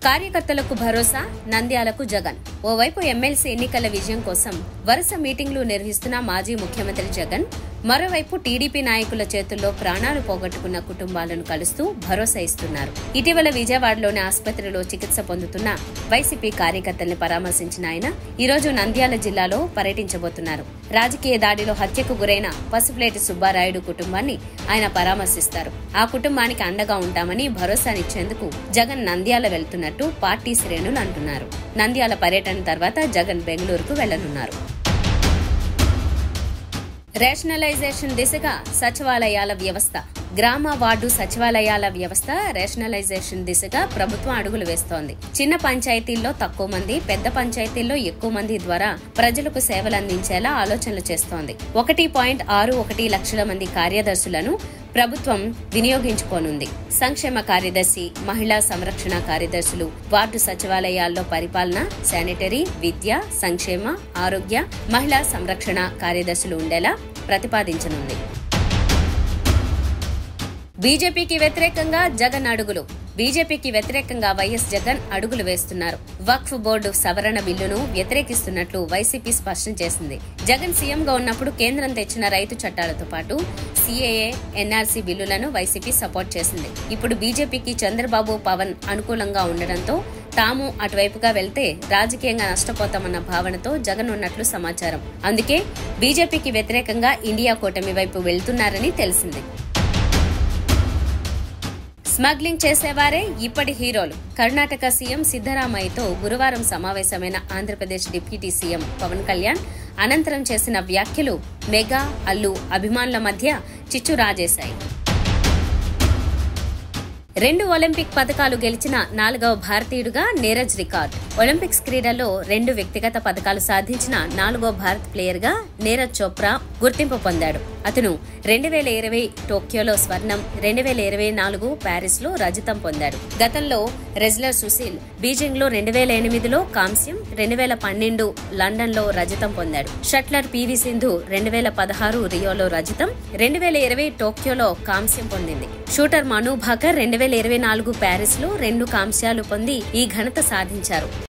కార్యకర్తలకు భరోసా నంద్యాలకు జగన్ ఓవైపు ఎమ్మెల్సీ ఎన్నికల విజయం కోసం వరుస మీటింగ్లు నిర్వహిస్తున్న మాజీ ముఖ్యమంత్రి జగన్ మరోవైపు టీడీపీ నాయకుల చేతుల్లో ప్రాణాలు పోగొట్టుకున్న కుటుంబాలను కలుస్తూ భరోసా ఇస్తున్నారు ఇటీవల విజయవాడలోని ఆసుపత్రిలో చికిత్స పొందుతున్న వైసీపీ కార్యకర్తల్ని పరామర్శించిన ఆయన ఈ రోజు నంద్యాల జిల్లాలో పర్యటించబోతున్నారు రాజకీయ దాడిలో హత్యకు గురైన పసుపులేటి సుబ్బారాయుడు కుటుంబాన్ని ఆయన పరామర్శిస్తారు ఆ కుటుంబానికి అండగా ఉంటామని భరోసానిచ్చేందుకు జగన్ నంద్యాల వెళ్తున్నట్టు పార్టీ శ్రేణులు అంటున్నారు నంద్యాల పర్యటన తర్వాత జగన్ బెంగళూరుకు వెళ్లనున్నారు రేషనలైజేషన్ దిశగా సచివాలయాల వ్యవస్థ గ్రామ వార్డు సచివాలయాల వ్యవస్థ రేషనలైజేషన్ దిశగా ప్రభుత్వం అడుగులు వేస్తోంది చిన్న పంచాయతీల్లో తక్కువ మంది పెద్ద పంచాయతీల్లో ఎక్కువ మంది ద్వారా ప్రజలకు సేవలు అందించేలా ఆలోచనలు చేస్తోంది ఒకటి పాయింట్ ఆరు ఒకటి లక్షల మంది కార్యదర్శులను ప్రభుత్వం వినియోగించుకోనుంది సంక్షేమ కార్యదర్శి మహిళా సంరక్షణ కార్యదర్శులు వార్డు సచివాలయాల్లో పరిపాలన శానిటరీ విద్య సంక్షేమ ఆరోగ్య మహిళా సంరక్షణ కార్యదర్శులు ఉండేలా ప్రతిపాదించనుంది బీజేపీకి వ్యతిరేకంగా జగన్ అడుగులు బీజేపీకి వ్యతిరేకంగా వైఎస్ జగన్ అడుగులు వేస్తున్నారు వక్ఫ్ బోర్డు సవరణ బిల్లును వ్యతిరేకిస్తున్నట్లు వైసీపీ స్పష్టం చేసింది జగన్ సీఎంగా ఉన్నప్పుడు కేంద్రం తెచ్చిన రైతు చట్టాలతో పాటు సీఏఏ ఎన్ఆర్సీ బిల్లులను వైసీపీ సపోర్ట్ చేసింది ఇప్పుడు బీజేపీకి చంద్రబాబు పవన్ అనుకూలంగా ఉండడంతో తాము అటువైపుగా వెళ్తే రాజకీయంగా నష్టపోతామన్న భావనతో జగన్ ఉన్నట్లు సమాచారం అందుకే బీజేపీకి వ్యతిరేకంగా ఇండియా కూటమి వైపు వెళ్తున్నారని తెలిసింది స్మగ్లింగ్ చేసేవారే ఇప్పటి హీరోలు కర్ణాటక సీఎం సిద్దరామయ్యతో గురువారం సమావేశమైన ఆంధ్రప్రదేశ్ డిప్యూటీ సీఎం పవన్ కళ్యాణ్ అనంతరం చేసిన వ్యాఖ్యలు మెగా అల్లు అభిమానుల మధ్య చిచ్చు రాజేశాయి రెండు ఒలింపిక్ పథకాలు గెలిచిన నాలుగవ భారతీయుడుగా నీరజ్ రికార్డ్ ఒలింపిక్స్ క్రీడల్లో రెండు వ్యక్తిగత పథకాలు సాధించిన నాలుగో భారత్ ప్లేయర్ గా నీరజ్ చోప్రా గుర్తింపు పొందాడు అతను రెండు వేల ఇరవై టోక్యోలో స్వర్ణం రెండు వేల ఇరవై నాలుగు ప్యారిస్ లో రజతం పొందాడు గతంలో రెజ్లర్ సుశీల్ బీజింగ్ లో రెండు వేల ఎనిమిదిలో కాంస్యం రెండు వేల పన్నెండు లండన్ లో రజతం పొందాడు షట్లర్ పివి సింధు రెండు వేల పదహారు రియోలో రజతం రెండు వేల ఇరవై టోక్యోలో కాంస్యం పొందింది షూటర్ మను భాకర్ రెండు వేల ఇరవై నాలుగు ప్యారిస్ లో రెండు కాంస్యాలు పొంది ఈ ఘనత సాధించారు